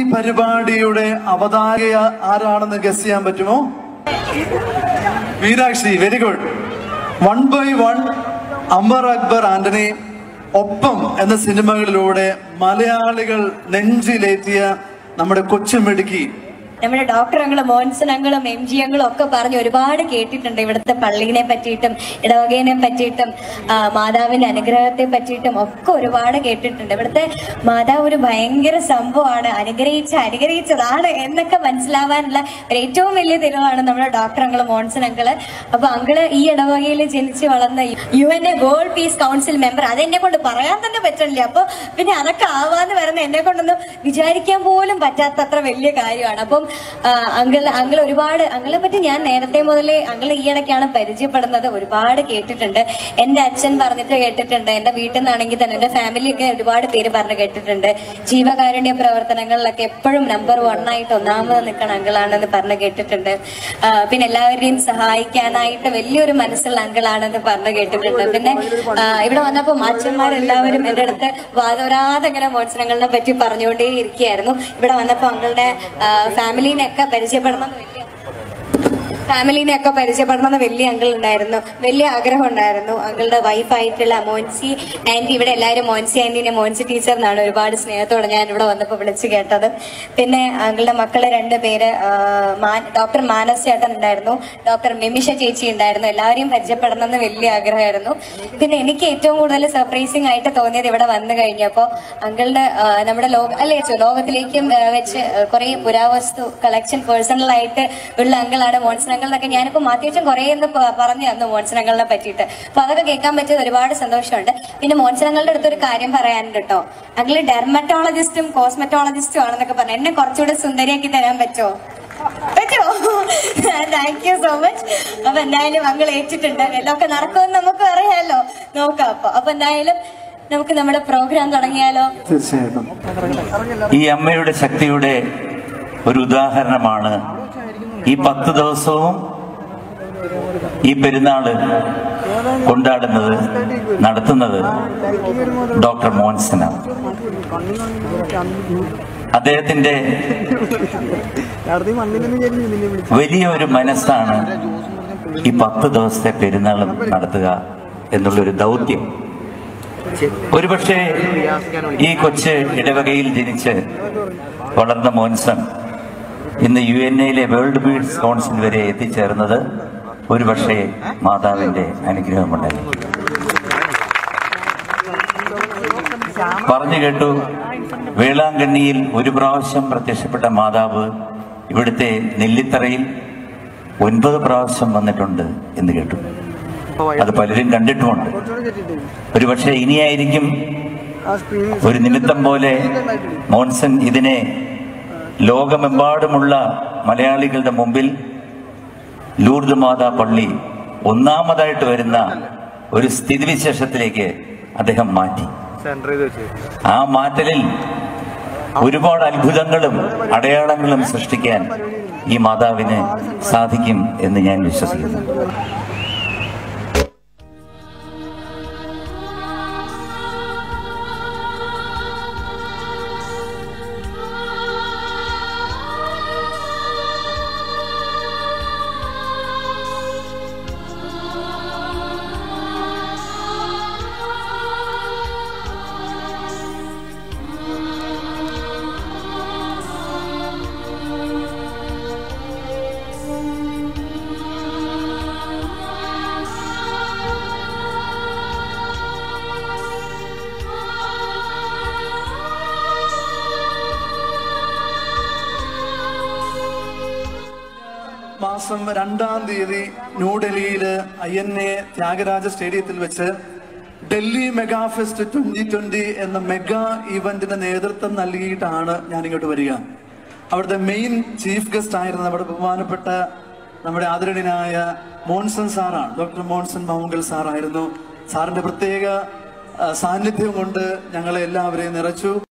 പരിപാടിയുടെ അവതാരക ആരാണെന്ന് ഗസ് ചെയ്യാൻ പറ്റുമോ Meenakshi very good one by one Amar Akbar Antony Oppam എന്ന സിനിമകളിലൂടെ മലയാളികൾ നെഞ്ചിലേറ്റിയ നമ്മുടെ കൊച്ചുമിടുക്കി നമ്മുടെ ഡോക്ടർ അങ്ങളും മോൻസൺ അങ്ങളും എം ജി അങ്ങളും ഒക്കെ പറഞ്ഞ് ഒരുപാട് കേട്ടിട്ടുണ്ട് ഇവിടുത്തെ പള്ളിനെ പറ്റിയിട്ടും ഇടവകേനെ പറ്റിയിട്ടും ആ, മാതാവിന്റെ അനുഗ്രഹത്തെ പറ്റിയിട്ടും ഒക്കെ ഒരുപാട് കേട്ടിട്ടുണ്ട് ഇവിടുത്തെ മാതാവ് ഒരു ഭയങ്കര സംഭവമാണ് അനുഗ്രഹിച്ച അനുഗ്രഹിച്ചതാണ് എന്നൊക്കെ മനസ്സിലാവാനുള്ള ഒരു ഏറ്റവും വലിയ തെളിവാണ് നമ്മുടെ ഡോക്ടർ അങ്ങള് മോൻസൺ അങ്കിള് അപ്പൊ അങ്കിള് ഈ ഇടവകയിൽ ജനിച്ച് വളർന്ന U N A world peace council member അതെന്നെ കൊണ്ട് പറയാൻ തന്നെ പറ്റില്ല അപ്പൊ പിന്നെ അതൊക്കെ ആവാന്ന് പറയുന്ന എന്നെ കൊണ്ടൊന്നും വിചാരിക്കാൻ പോലും പറ്റാത്തത്ര വലിയ കാര്യമാണ് അപ്പം അങ്കിൾ അങ്കിൾ ഒരുപാട് അങ്കിളെ പറ്റി ഞാൻ നേരത്തെ മുതലേ അങ്കിൾ ഈയിടയ്ക്കാണ് പരിചയപ്പെടുന്നത് ഒരുപാട് കേട്ടിട്ടുണ്ട് എന്റെ അച്ഛൻ പറഞ്ഞിട്ട് കേട്ടിട്ടുണ്ട് എന്റെ വീട്ടിൽ നിന്നാണെങ്കിൽ തന്നെ എന്റെ ഫാമിലിയൊക്കെ ഒരുപാട് പേര് പറഞ്ഞു കേട്ടിട്ടുണ്ട് ജീവകാരുണ്യ പ്രവർത്തനങ്ങളിലൊക്കെ എപ്പോഴും നമ്പർ വൺ ആയിട്ട് ഒന്നാമത് നിൽക്കണ അങ്കിളാണെന്ന് പറഞ്ഞു കേട്ടിട്ടുണ്ട് ആ, പിന്നെ എല്ലാവരെയും സഹായിക്കാനായിട്ട് വലിയൊരു മനസ്സുള്ള അങ്കിളാണെന്ന് പറഞ്ഞു കേട്ടിട്ടുണ്ട് പിന്നെ ആ, ഇവിടെ വന്നപ്പോൾ അച്ഛന്മാരെല്ലാവരും എന്റെ അടുത്ത് വാദോരാതെ ഇങ്ങനെ മോത്സരങ്ങളെ പറ്റി പറഞ്ഞുകൊണ്ടേ ഇരിക്കുകയായിരുന്നു ഇവിടെ വന്നപ്പോൾ അങ്ങളുടെ ഫാമിലിനെയൊക്കെ പരിചയപ്പെടണം എന്ന് വലിയ ഫാമിലിനെ ഒക്കെ പരിചയപ്പെടണം എന്ന് വലിയ അങ്കിൾ ഉണ്ടായിരുന്നു വലിയ ആഗ്രഹം ഉണ്ടായിരുന്നു അങ്കിളുടെ വൈഫായിട്ടുള്ള മോൻസി ആന്റി ഇവിടെ എല്ലാവരും മോൻസി ആന്റിനെ മോൻസി ടീച്ചർ എന്നാണ് ഒരുപാട് സ്നേഹത്തോടെ ഞാൻ ഇവിടെ വന്നപ്പോൾ വിളിച്ചു കേട്ടത് പിന്നെ അങ്കിളുടെ മക്കളെ രണ്ട് പേര് ആ, മാൻ- ഡോക്ടർ മാനസ് ചേട്ടൻ ഉണ്ടായിരുന്നു ഡോക്ടർ മിമിഷ ചേച്ചി ഉണ്ടായിരുന്നു എല്ലാവരെയും പരിചയപ്പെടണം എന്ന് വലിയ ആഗ്രഹമായിരുന്നു പിന്നെ എനിക്ക് ഏറ്റവും കൂടുതൽ സർപ്രൈസിങ് ആയിട്ട് തോന്നിയത് ഇവിടെ വന്നു കഴിഞ്ഞപ്പോൾ അങ്കിളുടെ ആ, നമ്മുടെ ലോക അല്ലേ ചോ ലോകത്തിലേക്കും ആ, വെച്ച് കുറെ പുരാവസ്തു കളക്ഷൻ പേഴ്സണൽ ആയിട്ട് ഉള്ള അങ്കിളാണ് മോൺസൺ അങ്കിൾ എന്നൊക്കെ ഞാനിപ്പോ മാത്യുവച്ചൻ കുറെ എന്ന് പ- പറഞ്ഞു തന്നു മോൺസൺ അങ്കിളിനെ പറ്റിയിട്ട് അപ്പൊ അതൊക്കെ കേൾക്കാൻ പറ്റിയത് ഒരുപാട് സന്തോഷമുണ്ട് പിന്നെ മോൺസൺ അങ്കിളുടെ അടുത്ത് ഒരു കാര്യം പറയാനുണ്ട് കേട്ടോ അങ്കിള് ഡെർമറ്റോളജിസ്റ്റും കോസ്മെറ്റോളജിസ്റ്റും ആണെന്നൊക്കെ പറഞ്ഞു എന്നെ കുറച്ചുകൂടെ സുന്ദരിയാക്കി തരാൻ പറ്റുമോ പറ്റുമോ താങ്ക് യു സോ മച്ച് അപ്പൊ എന്തായാലും അങ്കിൾ ഏറ്റിട്ടുണ്ട് എല്ലാം നടക്കുമെന്ന് നമുക്ക് അറിയാലോ നോക്കാം അപ്പൊ അപ്പൊ എന്തായാലും നമുക്ക് നമ്മുടെ പ്രോഗ്രാം തുടങ്ങിയാലോ തീർച്ചയായിട്ടും ഈ അമ്മയുടെ ശക്തിയുടെ ഒരു ഉദാഹരണമാണ് ഈ പത്ത് ദിവസവും ഈ പെരുന്നാള് കൊണ്ടാടുന്നത് നടത്തുന്നത് ഡോക്ടർ മോൻസനാണ് അദ്ദേഹത്തിന്റെ വലിയ ഒരു മനസ്സാണ് ഈ പത്ത് ദിവസത്തെ പെരുന്നാൾ നടത്തുക എന്നുള്ളൊരു ദൗത്യം ഒരുപക്ഷെ ഈ കൊച്ച് ഇടവകയിൽ ജനിച്ച് വളർന്ന മോൻസൺ ഇന്ന് യു എൻ എയിലെ വേൾഡ് ബീഡ്സ് കൗൺസിൽ വരെ എത്തിച്ചേർന്നത് ഒരുപക്ഷെ മാതാവിന്റെ അനുഗ്രഹം കൊണ്ടായിരുന്നു പറഞ്ഞു കേട്ടു വേളാങ്കണ്ണിയിൽ ഒരു പ്രാവശ്യം പ്രത്യക്ഷപ്പെട്ട മാതാവ് ഇവിടുത്തെ നെല്ലിത്തറയിൽ ഒൻപത് പ്രാവശ്യം വന്നിട്ടുണ്ട് എന്ന് കേട്ടു അത് പലരും കണ്ടിട്ടുമുണ്ട് ഒരുപക്ഷെ ഇനിയായിരിക്കും ഒരു നിമിത്തം പോലെ മോൻസൺ ഇതിനെ ലോകമെമ്പാടുമുള്ള മലയാളികളുടെ മുമ്പിൽ ലൂർദ് മാതാ പള്ളി ഒന്നാമതായിട്ട് വരുന്ന ഒരു സ്ഥിതിവിശേഷത്തിലേക്ക് അദ്ദേഹം മാറ്റി ആ മാറ്റലിൽ ഒരുപാട് അത്ഭുതങ്ങളും അടയാളങ്ങളും സൃഷ്ടിക്കാൻ ഈ മാതാവിന് സാധിക്കും എന്ന് ഞാൻ വിശ്വസിക്കുന്നു മാസം രണ്ടാം തീയതി ന്യൂഡൽഹിയില് ഐ എൻ എ ത്യാഗരാജ സ്റ്റേഡിയത്തിൽ വെച്ച് Delhi mega fest twenty twenty എന്ന മെഗാ ഇവന്റിന് നേതൃത്വം നൽകിയിട്ടാണ് ഞാൻ ഇങ്ങോട്ട് വരിക അവിടുത്തെ മെയിൻ ചീഫ് ഗസ്റ്റ് ആയിരുന്ന നമ്മുടെ ബഹുമാനപ്പെട്ട നമ്മുടെ ആദരണീയനായ മോൺസൺ സാറാണ് ഡോക്ടർ മോൺസൺ മൗങ്കൽ സാറായിരുന്നു സാറിന്റെ പ്രത്യേക ആ, സാന്നിധ്യം കൊണ്ട് ഞങ്ങളെ എല്ലാവരെയും നിറച്ചു